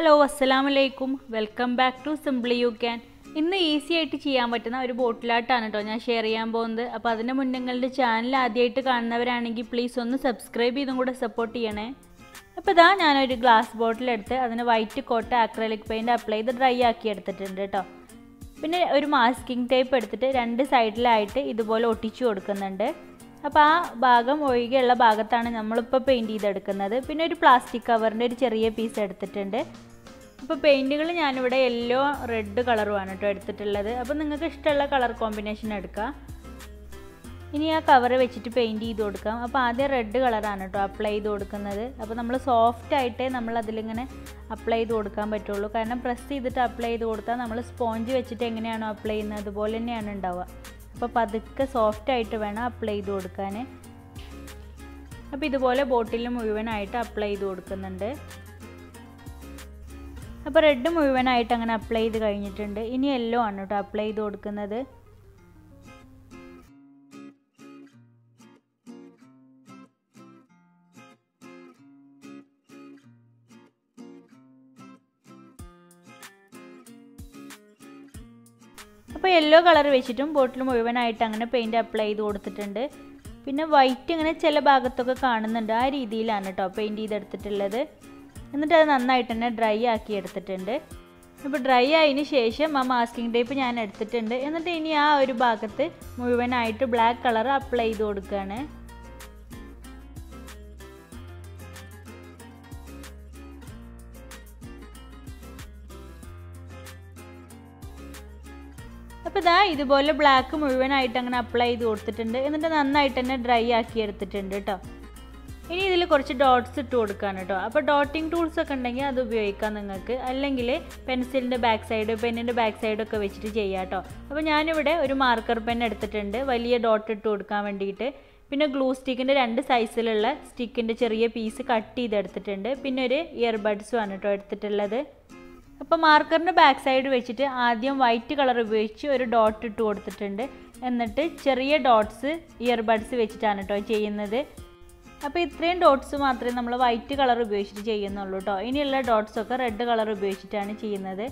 hello അസ്സലാമു അലൈക്കും welcome back to simply you can ഇന്ന് ഈസി ആയിട്ട് ചെയ്യാൻ പറ്റുന്ന ഒരു ബോട്ടിലാട്ടാണ് കേട്ടോ ഞാൻ ഷെയർ ചെയ്യാൻ പോകുന്നത് അപ്പോൾ അതിന് മുന്നേ നിങ്ങളുടെ ചാനൽ ആദ്യമായിട്ട് കാണുന്നവരാണെങ്കിൽ പ്ലീസ് ഒന്ന് സബ്സ്ക്രൈബ് ചെയ്തും കൂടെ സപ്പോർട്ട് ചെയ്യണേ അപ്പോൾ ഇതാ ഞാനൊരു ഗ്ലാസ് ബോട്ടിലെടുത്ത് അതിന് white coat acrylic paint apply ചെയ്ത് ഡ്രൈ ആക്കി എടുത്തിട്ടുണ്ട് കേട്ടോ പിന്നെ ഒരു മാസ്കിംഗ് ടേപ്പ് എടുത്തിട്ട് രണ്ട് സൈഡിലായിട്ട് ഇതുപോലെ ഒട്ടിച്ചു കൊടുക്കുന്നുണ്ട് അപ്പോൾ ആ ഭാഗം ഒഴികെയുള്ള ഭാഗത്താണ് നമ്മളിപ്പോൾ പെയിൻറ്റ് ചെയ്തെടുക്കുന്നത് പിന്നെ ഒരു പ്ലാസ്റ്റിക് കവറിൻ്റെ ഒരു ചെറിയ പീസ് എടുത്തിട്ടുണ്ട് അപ്പോൾ പെയിൻറ്റുകൾ ഞാനിവിടെ യെല്ലോ റെഡ് കളറുമാണ് കേട്ടോ എടുത്തിട്ടുള്ളത് അപ്പോൾ നിങ്ങൾക്ക് ഇഷ്ടമുള്ള കളർ കോമ്പിനേഷൻ എടുക്കാം ഇനി ആ കവർ വെച്ചിട്ട് പെയിൻറ്റ് ചെയ്ത് കൊടുക്കാം അപ്പോൾ ആദ്യം റെഡ് കളറാണ് കേട്ടോ അപ്ലൈ ചെയ്ത് കൊടുക്കുന്നത് അപ്പോൾ നമ്മൾ സോഫ്റ്റ് ആയിട്ടേ നമ്മൾ അതിലിങ്ങനെ അപ്ലൈ ചെയ്ത് കൊടുക്കാൻ പറ്റുള്ളൂ കാരണം പ്രസ് ചെയ്തിട്ട് അപ്ലൈ ചെയ്ത് കൊടുത്താൽ നമ്മൾ സ്പോഞ്ച് വെച്ചിട്ട് എങ്ങനെയാണോ അപ്ലൈ ചെയ്യുന്നത് അതുപോലെ തന്നെയാണ് ഉണ്ടാവുക അപ്പോൾ പതുക്കെ സോഫ്റ്റ് ആയിട്ട് വേണം അപ്ലൈ ചെയ്ത് കൊടുക്കാൻ അപ്പോൾ ഇതുപോലെ ബോട്ടിൽ മുഴുവനായിട്ട് അപ്ലൈ ചെയ്ത് കൊടുക്കുന്നുണ്ട് അപ്പോൾ റെഡ് മുഴുവനായിട്ട് അങ്ങനെ അപ്ലൈ ചെയ്ത് കഴിഞ്ഞിട്ടുണ്ട് ഇനി യെല്ലോ ആണ് കേട്ടോ അപ്ലൈ ചെയ്ത് കൊടുക്കുന്നത് അപ്പോൾ യെല്ലോ കളർ വെച്ചിട്ടും ബോട്ടിൽ മുഴുവനായിട്ട് അങ്ങനെ പെയിൻറ്റ് അപ്ലൈ ചെയ്ത് കൊടുത്തിട്ടുണ്ട് പിന്നെ വൈറ്റ് ഇങ്ങനെ ചില ഭാഗത്തൊക്കെ കാണുന്നുണ്ട് ആ രീതിയിലാണ് കേട്ടോ പെയിൻറ്റ് ചെയ്തെടുത്തിട്ടുള്ളത് എന്നിട്ട് അത് നന്നായിട്ട് തന്നെ ഡ്രൈ ആക്കി എടുത്തിട്ടുണ്ട് അപ്പോൾ ഡ്രൈ ആയതിന് ശേഷം ആ മാസ്കിംഗ് ടേപ്പ് ഞാൻ എടുത്തിട്ടുണ്ട് എന്നിട്ട് ഇനി ആ ഒരു ഭാഗത്ത് മുഴുവനായിട്ട് ബ്ലാക്ക് കളർ അപ്ലൈ ചെയ്ത് കൊടുക്കുകയാണ് അപ്പോൾ ഇതാ ഇതുപോലെ ബ്ലാക്ക് മുഴുവനായിട്ട് അങ്ങനെ അപ്ലൈ ചെയ്ത് കൊടുത്തിട്ടുണ്ട് എന്നിട്ട് നന്നായിട്ട് തന്നെ ഡ്രൈ ആക്കി എടുത്തിട്ടുണ്ട് കേട്ടോ ഇനി ഇതിൽ കുറച്ച് ഡോട്ട്സ് ഇട്ട് കൊടുക്കുകയാണ് കേട്ടോ അപ്പോൾ ഡോട്ടിങ് ടൂൾസ് ഒക്കെ ഉണ്ടെങ്കിൽ അത് ഉപയോഗിക്കാം നിങ്ങൾക്ക് അല്ലെങ്കിൽ പെൻസിലിൻ്റെ ബാക്ക് സൈഡ് പെന്നിൻ്റെ ബാക്ക് സൈഡൊക്കെ വെച്ചിട്ട് ചെയ്യാം കേട്ടോ അപ്പോൾ ഞാനിവിടെ ഒരു മാർക്കർ പെൻ എടുത്തിട്ടുണ്ട് വലിയ ഡോട്ട് ഇട്ട് കൊടുക്കാൻ വേണ്ടിയിട്ട് പിന്നെ ഗ്ലൂ സ്റ്റിക്കിൻ്റെ രണ്ട് സൈസിലുള്ള സ്റ്റിക്കിൻ്റെ ചെറിയ പീസ് കട്ട് ചെയ്തെടുത്തിട്ടുണ്ട് പിന്നെ ഒരു ഇയർബഡ്സും ആണ് കേട്ടോ എടുത്തിട്ടുള്ളത് അപ്പോൾ മാർക്കറിൻ്റെ ബാക്ക് സൈഡ് വെച്ചിട്ട് ആദ്യം വൈറ്റ് കളർ ഉപയോഗിച്ച് ഒരു ഡോട്ട് ഇട്ട് കൊടുത്തിട്ടുണ്ട് എന്നിട്ട് ചെറിയ ഡോട്ട്സ് ഇയർബഡ്സ് വെച്ചിട്ടാണ് കേട്ടോ ചെയ്യുന്നത് അപ്പോൾ ഇത്രയും ഡോട്ട്സ് മാത്രമേ നമ്മൾ വൈറ്റ് കളർ ഉപയോഗിച്ചിട്ട് ചെയ്യുന്നുള്ളൂ കേട്ടോ ഇനിയുള്ള ഡോട്ട്സ് ഒക്കെ റെഡ് കളർ ഉപയോഗിച്ചിട്ടാണ് ചെയ്യുന്നത്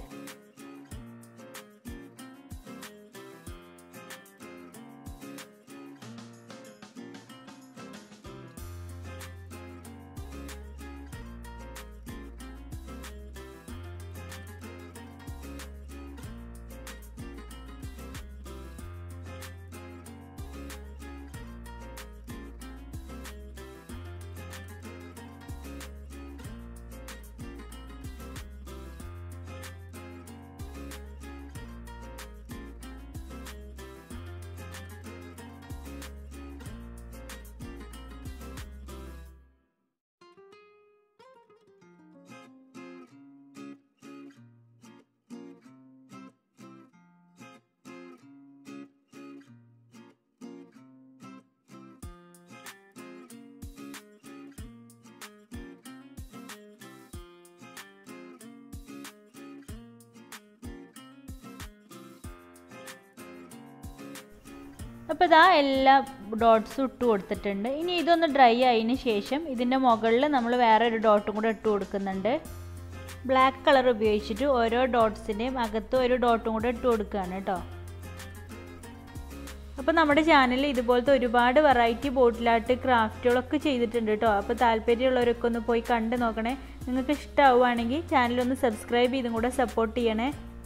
അപ്പോൾ ഇതാ എല്ലാ ഡോട്ട്സും ഇട്ട് കൊടുത്തിട്ടുണ്ട് ഇനി ഇതൊന്ന് ഡ്രൈ ആയതിന് ശേഷം ഇതിൻ്റെ മുകളിൽ നമ്മൾ വേറെ ഒരു ഡോട്ടും കൂടെ ഇട്ട് കൊടുക്കുന്നുണ്ട് ബ്ലാക്ക് കളർ ഉപയോഗിച്ചിട്ട് ഓരോ ഡോട്ട്സിൻ്റെയും അകത്ത് ഒരു ഡോട്ടും കൂടെ ഇട്ട് കൊടുക്കുകയാണ് കേട്ടോ അപ്പോൾ നമ്മുടെ ചാനലിൽ ഇതുപോലത്തെ ഒരുപാട് വെറൈറ്റി ബോട്ടിലാട്ട് ക്രാഫ്റ്റുകളൊക്കെ ചെയ്തിട്ടുണ്ട് കേട്ടോ അപ്പോൾ താല്പര്യമുള്ളവരൊക്കെ ഒന്ന് പോയി കണ്ട് നോക്കണേ നിങ്ങൾക്ക് ഇഷ്ടമാവുകയാണെങ്കിൽ ചാനലൊന്ന് സബ്സ്ക്രൈബ് ചെയ്തും കൂടെ സപ്പോർട്ട് ചെയ്യണേ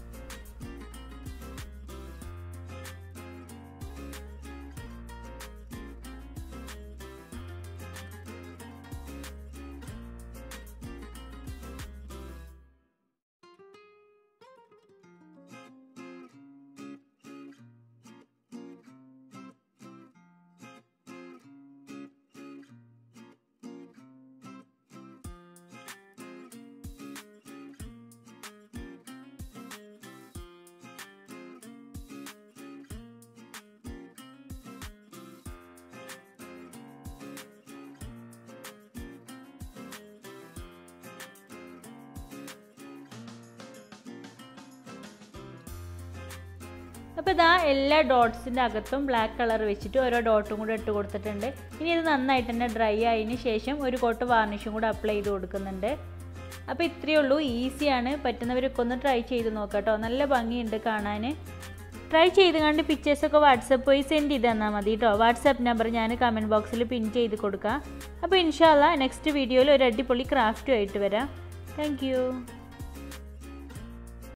അപ്പോൾ ഇതാ എല്ലാ ഡോട്ട്സിൻ്റെ അകത്തും ബ്ലാക്ക് കളർ വെച്ചിട്ട് ഓരോ ഡോട്ടും കൂടെ ഇട്ട് കൊടുത്തിട്ടുണ്ട് ഇനി ഇത് നന്നായിട്ട് തന്നെ ഡ്രൈ ആയതിന് ശേഷം ഒരു കോട്ട് വാർണിഷും കൂടെ അപ്ലൈ ചെയ്ത് കൊടുക്കുന്നുണ്ട് അപ്പോൾ ഇത്രയേ ഉള്ളൂ ഈസിയാണ് പറ്റുന്നവരൊക്കെ ഒന്ന് ട്രൈ ചെയ്ത് നോക്കാം കേട്ടോ നല്ല ഭംഗിയുണ്ട് കാണാൻ ട്രൈ ചെയ്ത് കണ്ട് പിക്ചേഴ്സൊക്കെ വാട്സപ്പ് വഴി സെൻഡ് ചെയ്ത് തന്നാൽ മതി കേട്ടോ വാട്സപ്പ് നമ്പർ ഞാൻ കമൻറ്റ് ബോക്സിൽ പിൻ ചെയ്ത് കൊടുക്കാം അപ്പോൾ ഇൻഷാല്ല നെക്സ്റ്റ് വീഡിയോയിൽ ഒരു അടിപൊളി ക്രാഫ്റ്റുമായിട്ട് വരാം താങ്ക്